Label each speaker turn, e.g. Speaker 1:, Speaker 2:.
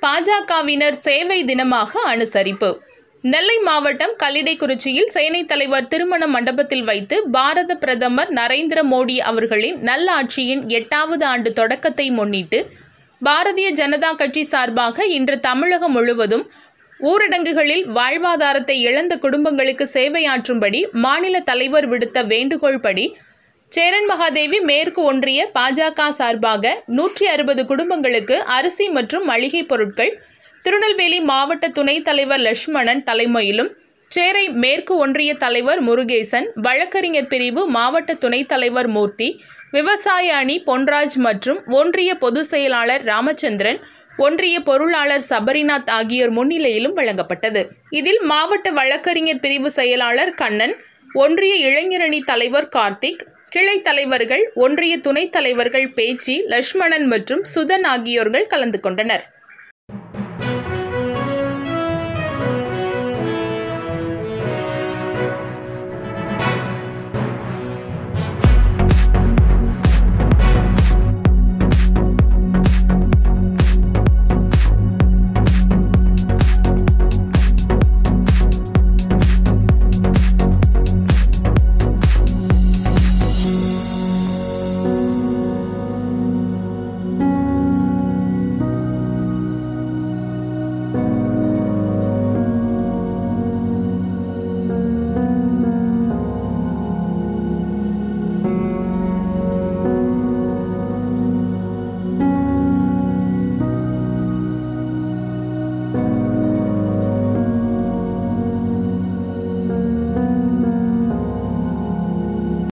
Speaker 1: பாஜகவினர் சேவை தினமாக அனுசரிப்பு நெல்லை மாவட்டம் கல்லிடைக்குறிச்சியில் சேனை தலைவர் திருமண மண்டபத்தில் வைத்து பாரத பிரதமர் நரேந்திர மோடி அவர்களின் நல்லாட்சியின் எட்டாவது ஆண்டு தொடக்கத்தை முன்னிட்டு பாரதிய ஜனதா கட்சி சார்பாக இன்று தமிழகம் முழுவதும் ஊரடங்குகளில் வாழ்வாதாரத்தை இழந்த குடும்பங்களுக்கு சேவையாற்றும்படி மாநில தலைவர் விடுத்த வேண்டுகோள்படி சேரன் மகாதேவி மேற்கு ஒன்றிய பாஜக சார்பாக நூற்றி அறுபது குடும்பங்களுக்கு அரிசி மற்றும் மளிகை பொருட்கள் திருநெல்வேலி மாவட்ட துணைத் தலைவர் லட்சுமணன் தலைமையிலும் சேரை மேற்கு ஒன்றிய தலைவர் முருகேசன் வழக்கறிஞர் பிரிவு மாவட்ட துணைத் தலைவர் மூர்த்தி விவசாய அணி பொன்ராஜ் மற்றும் ஒன்றிய பொதுச் செயலாளர் ராமச்சந்திரன் ஒன்றிய பொருளாளர் சபரிநாத் ஆகியோர் முன்னிலையிலும் வழங்கப்பட்டது இதில் மாவட்ட வழக்கறிஞர் பிரிவு செயலாளர் கண்ணன் ஒன்றிய இளைஞரணி தலைவர் கார்த்திக் கிளை தலைவர்கள் ஒன்றிய துணைத் தலைவர்கள் பேச்சி லட்சுமணன் மற்றும் சுதன் ஆகியோர்கள் கலந்து கொண்டனர்